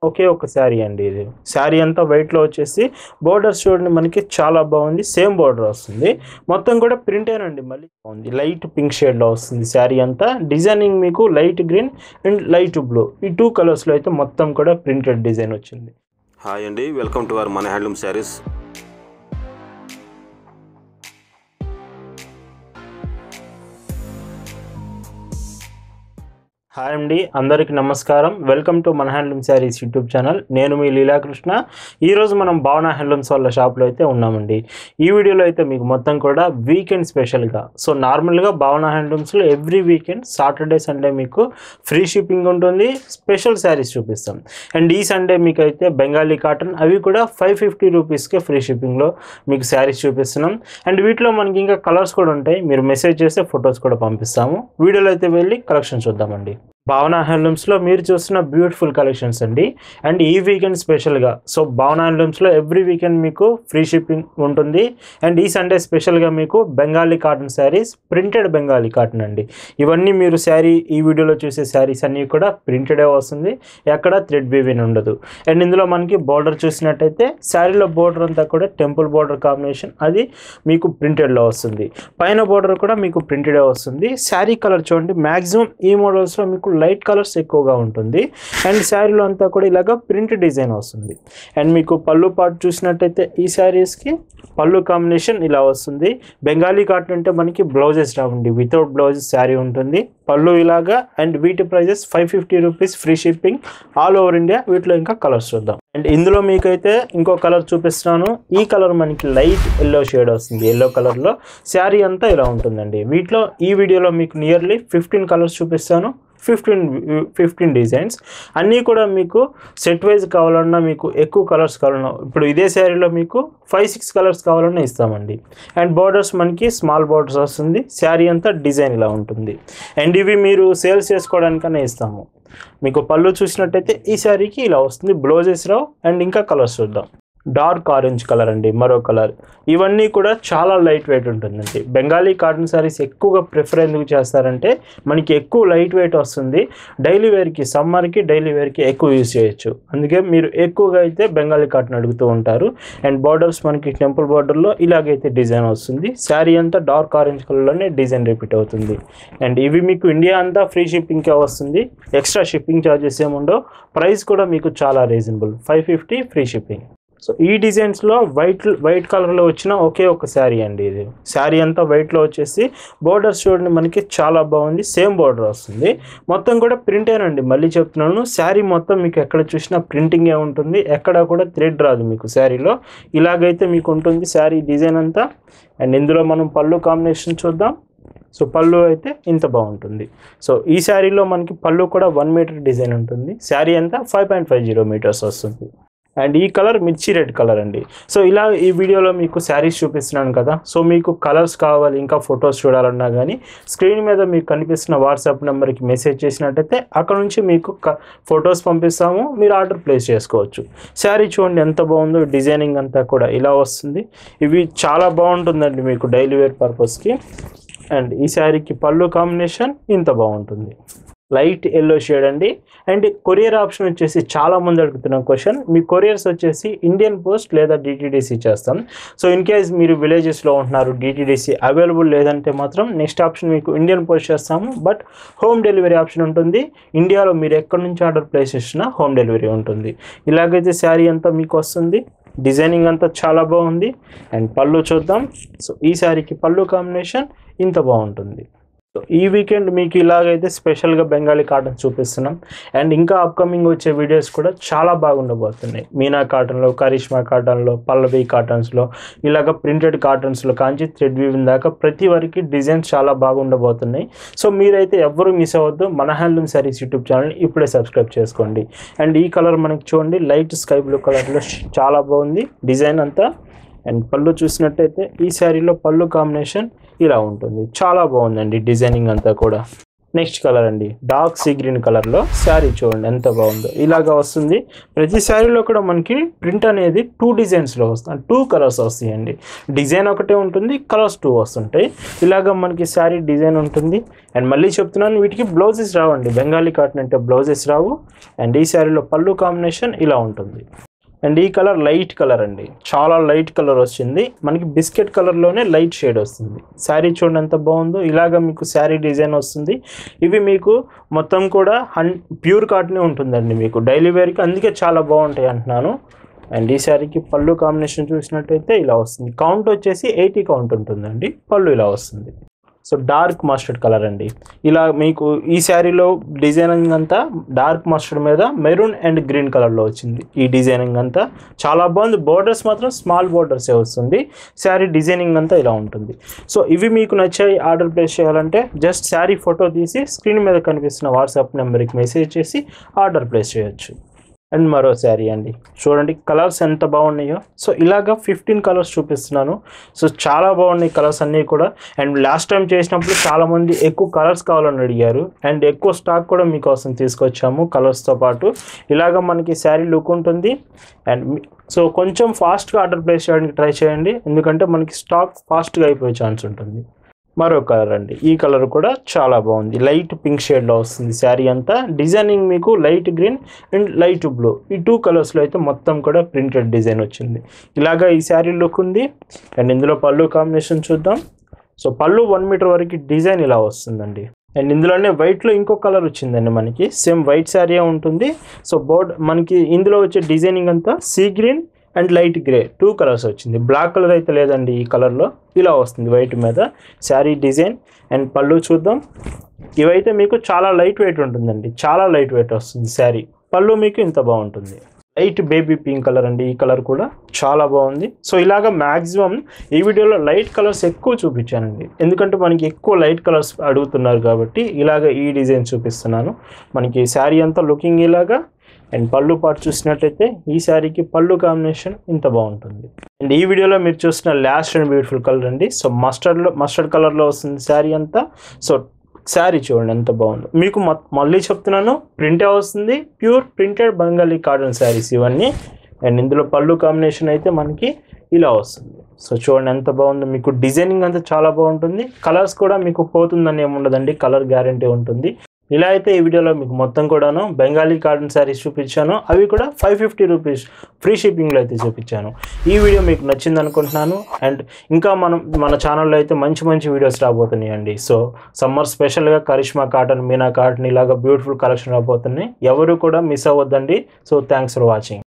ఒకే ఒక శారీ అండి ఇది శారీ అంతా వైట్లో వచ్చేసి బోర్డర్స్ చూడండి మనకి చాలా బాగుంది సేమ్ బోర్డర్ వస్తుంది మొత్తం కూడా ప్రింటేనండి మళ్ళీ బాగుంది లైట్ పింక్ షేడ్లో వస్తుంది శారీ అంతా డిజైనింగ్ మీకు light green and light blue ఈ టూ కలర్స్లో అయితే మొత్తం కూడా ప్రింటెడ్ డిజైన్ వచ్చింది హాయ్ అండి వెల్కమ్ టు అవర్ మన హ్యాండ్లూమ్ శారీస్ హాయ్ అండి అందరికీ నమస్కారం వెల్కమ్ టు మన హ్యాండ్లూమ్ శారీస్ యూట్యూబ్ ఛానల్ నేను మీ లీలాకృష్ణ ఈరోజు మనం భావన హ్యాండ్లూమ్స్ వాళ్ళ షాప్లో అయితే ఉన్నామండి ఈ వీడియోలో అయితే మీకు మొత్తం కూడా వీకెండ్ స్పెషల్గా సో నార్మల్గా భావన హ్యాండ్లూమ్స్లో ఎవ్రీ వీకెండ్ సాటర్డే సండే మీకు ఫ్రీ షిప్పింగ్ ఉంటుంది స్పెషల్ శారీస్ చూపిస్తాం అండ్ ఈ సండే మీకు అయితే బెంగాలీ కాటన్ అవి కూడా ఫైవ్ ఫిఫ్టీ రూపీస్కే ఫ్రీ షిప్పింగ్లో మీకు శారీస్ చూపిస్తున్నాం అండ్ వీటిలో మనకి ఇంకా కలర్స్ కూడా ఉంటాయి మీరు మెసేజ్ చేస్తే ఫొటోస్ కూడా పంపిస్తాము వీడియోలో అయితే వెళ్ళి కలెక్షన్ చూద్దామండి భావన హ్యాండ్లూమ్స్లో మీరు చూస్తున్న బ్యూటిఫుల్ కలెక్షన్స్ అండి అండ్ ఈ వీకెండ్ స్పెషల్గా సో భావన హ్యాండ్లూమ్స్లో ఎవ్రీ వీకెండ్ మీకు ఫ్రీ షిప్పింగ్ ఉంటుంది అండ్ ఈ సండే స్పెషల్గా మీకు Bengali cotton saris printed Bengali cotton అండి ఇవన్నీ మీరు శారీ ఈ వీడియోలో చూసే శారీస్ అన్నీ కూడా ప్రింటెడే వస్తుంది ఎక్కడ థ్రెడ్ వీవిన్ ఉండదు అండ్ ఇందులో మనకి బార్డర్ చూసినట్టయితే శారీలో బార్డర్ అంతా కూడా టెంపుల్ బార్డర్ కాంబినేషన్ అది మీకు ప్రింటెడ్లో వస్తుంది పైన బార్డర్ కూడా మీకు ప్రింటెడే వస్తుంది శారీ కలర్ చూడండి మ్యాక్సిమం ఈ మోడల్స్లో మీకు లైట్ కలర్స్ ఎక్కువగా ఉంటుంది అండ్ శారీలో అంతా కూడా ఇలాగ ప్రింట్ డిజైన్ వస్తుంది అండ్ మీకు పళ్ళు పాటు చూసినట్టయితే ఈ శారీస్కి పళ్ళు కాంబినేషన్ ఇలా వస్తుంది బెంగాలీ కాటన్ అంటే మనకి బ్లౌజెస్ రావండి వితౌట్ బ్లౌజెస్ శారీ ఉంటుంది పళ్ళు ఇలాగా అండ్ వీటి prices five fifty rupees free shipping all over India వీటిలో ఇంకా కలర్స్ చూద్దాం అండ్ ఇందులో మీకైతే ఇంకో కలర్ చూపిస్తున్నాను ఈ కలర్ మనకి లైట్ ఎల్లో షేడ్ వస్తుంది ఎల్లో కలర్లో శారీ అంతా ఇలా ఉంటుందండి వీటిలో ఈ వీడియోలో మీకు నియర్లీ ఫిఫ్టీన్ కలర్స్ చూపిస్తాను ఫిఫ్టీన్ ఫిఫ్టీన్ డిజైన్స్ అన్నీ కూడా మీకు సెట్ వైజ్ కావాలన్నా మీకు ఎక్కువ కలర్స్ కావాలన్నా ఇప్పుడు ఇదే శారీలో మీకు ఫైవ్ సిక్స్ కలర్స్ కావాలన్నా ఇస్తామండి అండ్ బార్డర్స్ మనకి స్మాల్ బార్డర్స్ వస్తుంది శారీ అంతా డిజైన్ ఇలా ఉంటుంది అండ్ ఇవి మీరు సేల్స్ చేసుకోవడానికనే ఇస్తాము మీకు పళ్ళు చూసినట్టయితే ఈ శారీకి ఇలా వస్తుంది బ్లౌజెస్ రావు అండ్ ఇంకా కలర్స్ చూద్దాం డార్క్ ఆరెంజ్ కలర్ అండి మరో కలర్ ఇవన్నీ కూడా చాలా లైట్ వెయిట్ ఉంటుందండి బెంగాలీ కాటన్ శారీస్ ఎక్కువగా ప్రిఫర్ ఎందుకు చేస్తారంటే మనకి ఎక్కువ లైట్ వెయిట్ వస్తుంది డైలీ వేర్కి సమ్మర్కి డైలీ వేర్కి ఎక్కువ యూజ్ చేయొచ్చు అందుకే మీరు ఎక్కువగా అయితే బెంగాలీ కాటన్ అడుగుతూ ఉంటారు అండ్ బార్డర్స్ మనకి టెంపుల్ బార్డర్లో ఇలాగైతే డిజైన్ వస్తుంది శారీ అంతా డార్క్ ఆరెంజ్ కలర్లోనే డిజైన్ రిపీట్ అవుతుంది అండ్ ఇవి మీకు ఇండియా అంతా ఫ్రీ షిప్పింగ్కే వస్తుంది ఎక్స్ట్రా షిప్పింగ్ ఛార్జెస్ ఏముండో ప్రైస్ కూడా మీకు చాలా reasonable five fifty free shipping so ఈ డిజైన్స్లో వైట్ వైట్ కలర్లో వచ్చిన ఒకే ఒక శారీ అండి ఇది శారీ అంతా వైట్లో వచ్చేసి బోర్డర్స్ చూడండి మనకి చాలా బాగుంది సేమ్ బోర్డర్ వస్తుంది మొత్తం కూడా ప్రింటేనండి మళ్ళీ చెప్తున్నాను శారీ మొత్తం మీకు ఎక్కడ చూసినా ప్రింటింగే ఉంటుంది ఎక్కడ కూడా థ్రెడ్ రాదు మీకు శారీలో ఇలాగైతే మీకు ఉంటుంది శారీ డిజైన్ అంతా అండ్ ఇందులో మనం పళ్ళు కాంబినేషన్ చూద్దాం సో పళ్ళు అయితే ఇంత బాగుంటుంది సో ఈ శారీలో మనకి పళ్ళు కూడా వన్ మీటర్ డిజైన్ ఉంటుంది శారీ అంతా five point five zero metres వస్తుంది అండ్ ఈ కలర్ మిర్చి రెడ్ కలర్ అండి సో ఇలా ఈ వీడియోలో మీకు శారీస్ చూపిస్తున్నాను కదా సో మీకు కలర్స్ కావాలి ఇంకా ఫొటోస్ చూడాలన్నా కానీ స్క్రీన్ మీద మీకు కనిపిస్తున్న వాట్సాప్ నెంబర్కి మెసేజ్ చేసినట్టయితే అక్కడ నుంచి మీకు ఫొటోస్ పంపిస్తాము మీరు ఆర్డర్ ప్లేస్ చేసుకోవచ్చు శారీ చూడండి ఎంత బాగుందో డిజైనింగ్ అంతా కూడా ఇలా వస్తుంది ఇవి చాలా బాగుంటుందండి మీకు డైలీ వేర్ పర్పస్కి అండ్ ఈ శారీకి పళ్ళు కాంబినేషన్ ఇంత బాగుంటుంది లైట్ ఎల్లో షేడ్ అండి అండ్ కొరియర్ ఆప్షన్ వచ్చేసి చాలా మంది అడుగుతున్న క్వశ్చన్ మీ కొరియర్స్ వచ్చేసి ఇండియన్ పోస్ట్ లేదా డిటీడీసీ చేస్తాం సో ఇన్ కేస్ మీరు విలేజెస్లో ఉంటున్నారు డిటీడీసీ అవైలబుల్ లేదంటే మాత్రం నెక్స్ట్ ఆప్షన్ మీకు ఇండియన్ పోస్ట్ చేస్తాము బట్ హోమ్ డెలివరీ ఆప్షన్ ఉంటుంది ఇండియాలో మీరు ఎక్కడి నుంచి ఆర్డర్ ప్లేస్ చేసినా హోమ్ డెలివరీ ఉంటుంది ఇలాగైతే శారీ అంతా మీకు వస్తుంది డిజైనింగ్ అంతా చాలా బాగుంది అండ్ పళ్ళు చూద్దాం సో ఈ శారీకి పళ్ళు కాంబినేషన్ ఇంత బాగుంటుంది సో ఈ వీకెండ్ మీకు ఇలాగైతే స్పెషల్గా బెంగాలీ కాటన్ చూపిస్తున్నాం అండ్ ఇంకా అప్కమింగ్ వచ్చే వీడియోస్ కూడా చాలా బాగుండబోతున్నాయి మీనా కాటన్లో కరిష్మా కాటన్లో పల్లవి కాటన్స్లో ఇలాగ ప్రింటెడ్ కాటన్స్లో కాంచి థ్రెడ్ వీవింగ్ దాకా ప్రతి వరకు డిజైన్స్ చాలా బాగుండబోతున్నాయి సో మీరైతే ఎవ్వరూ మిస్ అవ్వద్దు మన హ్యాండ్లూమ్ సారీస్ యూట్యూబ్ ఛానల్ ఇప్పుడే సబ్స్క్రైబ్ చేసుకోండి అండ్ ఈ కలర్ మనకి చూడండి లైట్ స్కై బ్లూ కలర్లో చాలా బాగుంది డిజైన్ అంతా అండ్ పళ్ళు చూసినట్టయితే ఈ శారీలో పళ్ళు కాంబినేషన్ ఇలా ఉంటుంది చాలా బాగుందండి డిజైనింగ్ అంతా కూడా నెక్స్ట్ కలర్ అండి డార్క్ సీ గ్రీన్ కలర్లో శారీ చూడండి ఎంత బాగుందో ఇలాగా వస్తుంది ప్రతి శారీలో కూడా మనకి ప్రింట్ అనేది టూ డిజైన్స్లో వస్తుంది టూ కలర్స్ వస్తాయండి డిజైన్ ఒకటే ఉంటుంది కలర్స్ టూ వస్తుంటాయి ఇలాగ మనకి శారీ డిజైన్ ఉంటుంది అండ్ మళ్ళీ చెప్తున్నాను వీటికి బ్లౌజెస్ రావండి బెంగాలీ కాటన్ అంటే బ్లౌజెస్ రావు అండ్ ఈ శారీలో పళ్ళు కాంబినేషన్ ఇలా ఉంటుంది అండ్ ఈ కలర్ లైట్ కలర్ అండి చాలా లైట్ కలర్ వచ్చింది మనకి బిస్కెట్ కలర్లోనే లైట్ షేడ్ వస్తుంది శారీ చూడండి ఎంత బాగుందో ఇలాగ మీకు శారీ డిజైన్ వస్తుంది ఇవి మీకు మొత్తం కూడా హన్ ప్యూర్ కాటనే ఉంటుందండి మీకు డైలీ వేర్కి అందుకే చాలా బాగుంటాయి అంటున్నాను అండ్ ఈ శారీకి పళ్ళు కాంబినేషన్ చూసినట్టయితే ఇలా వస్తుంది కౌంట్ వచ్చేసి ఎయిటీ కౌంట్ ఉంటుందండి పళ్ళు ఇలా వస్తుంది సో డార్క్ మస్టర్డ్ కలర్ అండి ఇలా మీకు ఈ శారీలో డిజైనింగ్ అంతా డార్క్ మస్టర్డ్ మీద మెరూన్ అండ్ గ్రీన్ కలర్లో వచ్చింది ఈ డిజైనింగ్ అంతా చాలా బాగుంది బోర్డర్స్ మాత్రం స్మాల్ బోర్డర్సే వస్తుంది శారీ డిజైనింగ్ అంతా ఇలా ఉంటుంది సో ఇవి మీకు నచ్చాయి ఆర్డర్ ప్లేస్ చేయాలంటే జస్ట్ శారీ ఫోటో తీసి స్క్రీన్ మీద కనిపిస్తున్న వాట్సాప్ నెంబర్కి మెసేజ్ చేసి ఆర్డర్ ప్లేస్ చేయొచ్చు అండ్ మరో శారీ అండి చూడండి కలర్స్ ఎంత బాగున్నాయో సో ఇలాగా ఫిఫ్టీన్ కలర్స్ చూపిస్తున్నాను సో చాలా బాగున్నాయి కలర్స్ అన్నీ కూడా అండ్ లాస్ట్ టైం చేసినప్పుడు చాలామంది ఎక్కువ కలర్స్ కావాలని అడిగారు అండ్ ఎక్కువ స్టాక్ కూడా మీకోసం తీసుకొచ్చాము కలర్స్తో పాటు ఇలాగ మనకి శారీ లుక్ ఉంటుంది అండ్ మీ- సో కొంచెం ఫాస్ట్గా ఆర్డర్ ప్లేస్ చేయడానికి ట్రై చేయండి ఎందుకంటే మనకి స్టాక్ ఫాస్ట్గా అయిపోయే ఛాన్స్ ఉంటుంది మరో కలర్ అండి ఈ కలర్ కూడా చాలా బాగుంది లైట్ పింక్ షేడ్లో వస్తుంది శారీ అంతా డిజైనింగ్ మీకు light green and light blue ఈ టూ కలర్స్లో అయితే మొత్తం కూడా ప్రింటెడ్ డిజైన్ వచ్చింది ఇలాగా ఈ శారీ లుక్ ఉంది అండ్ ఇందులో పళ్ళు కాంబినేషన్ చూద్దాం సో పళ్ళు వన్ మీటర్ వరకు డిజైన్ ఇలా వస్తుందండి అండ్ ఇందులోనే వైట్లో ఇంకో కలర్ వచ్చిందండి మనకి సేమ్ వైట్ శారీ ఉంటుంది సో బోర్డ్ మనకి ఇందులో వచ్చే డిజైనింగ్ అంతా sea green and light grey two colours వచ్చింది బ్లాక్ కలర్ అయితే లేదండి ఈ కలర్లో ఇలా వస్తుంది వైట్ మీద శారీ డిజైన్ అండ్ పళ్ళు చూద్దాం ఇవైతే మీకు చాలా లైట్ వెయిట్ ఉంటుందండి చాలా లైట్ వెయిట్ వస్తుంది శారీ పళ్ళు మీకు ఇంత బాగుంటుంది లైట్ బేబీ పింక్ కలర్ అండి ఈ కలర్ కూడా చాలా బాగుంది సో ఇలాగ మ్యాక్సిమం ఈ వీడియోలో లైట్ కలర్స్ ఎక్కువ చూపించానండి ఎందుకంటే మనకి ఎక్కువ లైట్ కలర్స్ అడుగుతున్నారు కాబట్టి ఇలాగ ఈ డిజైన్ చూపిస్తున్నాను మనకి శారీ అంతా లుకింగ్ ఇలాగా అండ్ పళ్ళు పాటు చూసినట్టయితే ఈ శారీకి పళ్ళు కాంబినేషన్ ఇంత బాగుంటుంది అండ్ ఈ వీడియోలో మీరు చూసిన లాస్ట్ అండ్ బ్యూటిఫుల్ కలర్ అండి సో మస్టర్డ్లో మస్టర్డ్ కలర్లో వస్తుంది శారీ అంతా సో శారీ చూడండి ఎంత బాగుందో మీకు మ- మళ్ళీ చెప్తున్నాను ప్రింటే వస్తుంది pure printed Bengali cotton saris ఇవన్నీ అండ్ ఇందులో పళ్ళు కాంబినేషన్ అయితే మనకి ఇలా వస్తుంది సో చూడండి ఎంత బాగుందో మీకు డిజైనింగ్ అంతా చాలా బాగుంటుంది కలర్స్ కూడా మీకు పోతుందని ఏముండదండి కలర్ గ్యారంటీ ఉంటుంది ఇలా అయితే ఈ వీడియోలో మీకు మొత్తం కూడాను బెంగాలీ కాటన్ శారీస్ చూపించాను అవి కూడా ఫైవ్ ఫిఫ్టీ రూపీస్ ఫ్రీ షిప్పింగ్లో అయితే చూపించాను ఈ వీడియో మీకు నచ్చింది అనుకుంటున్నాను అండ్ ఇంకా మనం మన ఛానల్లో అయితే మంచి మంచి వీడియోస్ రాబోతున్నాయండి సో సమ్మర్ స్పెషల్గా కరిష్మా కాటన్ మీనా కాటన్ ఇలాగ బ్యూటిఫుల్ కలెక్షన్ రాబోతున్నాయి ఎవరు కూడా మిస్ అవ్వద్దండి సో థ్యాంక్స్ ఫర్ వాచింగ్